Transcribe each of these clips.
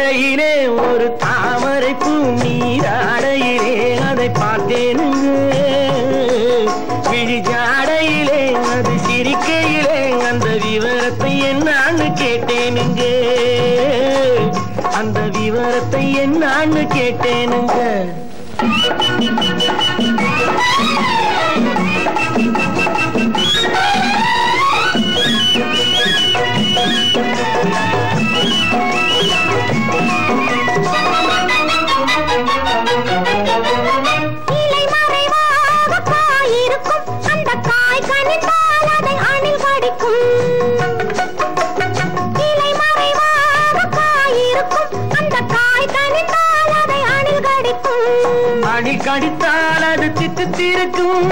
ஓடையிலே ஒரு தாமரை பூ நீராடையிலே அதை பார்த்தேனுங்க விழிஜாடையிலே அது சிரிக்கையிலே அந்த விவரத்தை என்னான்னு கேட்டேனுங்க அந்த விவரத்தை என்னான்னு கேட்டேனுங்க இலை மறைவாக காய் இருக்கும் அந்த காய் கனிந்தால் அதை அணில் கடிக்கும் இலை மறைவாக காய் இருக்கும் அந்த காய் கனிந்தால் அதை அணில் கடிக்கும் அணி கடித்தால் அது தித்தித்திருக்கும்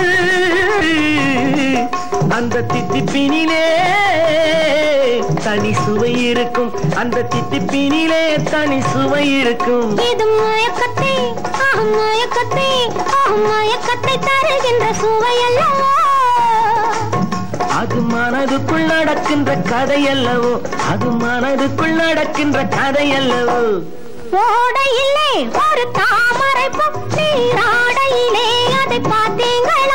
அந்த தித்திப்பினிலே தனி சுவை இருக்கும் அந்த தித்திப்பினிலே தனி சுவை இருக்கும் இது மயக்கத்தை ஆஹ் மயக்கத்தை ஆஹ் மயக்கத்தை தருகின்ற சுவையல்லவோ அது மனதுக்குள் நடக்கின்ற கதையல்லவோ அது மனதுக்குள் நடக்கின்ற கதையல்லவோ ஓடையிலே ஒரு தாமரை பூ நீராடையிலே அதை பார்த்தீங்களா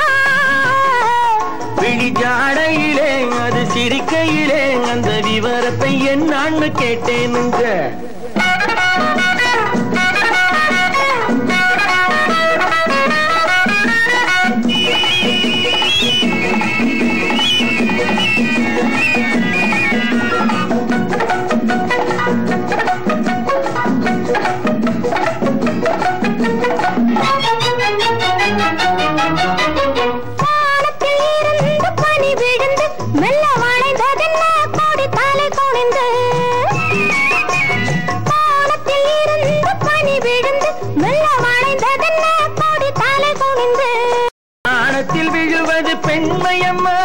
விழிஜாடையிலே அது சிரிக்கையிலே அந்த விவரத்தை என்னான்னு கேட்டேனுங்க வானத்தில் இருந்து பனி விழுந்து மெல்ல வளைந்ததென்ன கோடி தலை குனிந்து வானத்தில் இருந்து பனி விழுந்து மெல்ல வளைந்ததென்ன கோடி தலை குனிந்து ஆணத்தில் விழுவது பெண்மையம்மா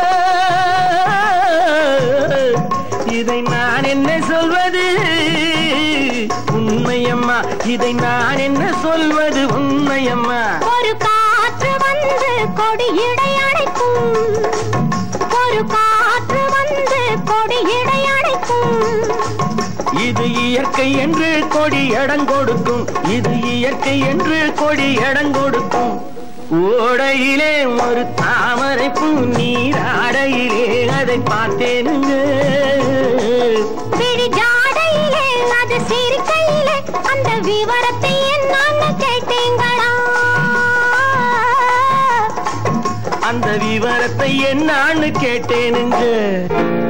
இதை நான் என்ன சொல்வது உண்மையம்மா இதை நான் என்ன சொல்வது உண்மையம்மா ஒரு காற்று வந்து கொடியிடை அடைக்கும் ஒரு காற்று வந்து கொடியிடை அடைக்கும் இது இயற்கை என்று கொடி இடங்கொடுக்கும் இது இயற்கை என்று கொடி இடங்கொடுக்கும் ஓடையிலே ஒரு தாமரை பூ நீராடையிலே அதை பார்த்தேனுங்க விழி ஜாடையிலே அது சிரிக்கையிலே அந்த விவரத்தை என்னன்னு கேட்டீங்களா அந்த விவரத்தை என்னான்னு கேட்டேனுங்க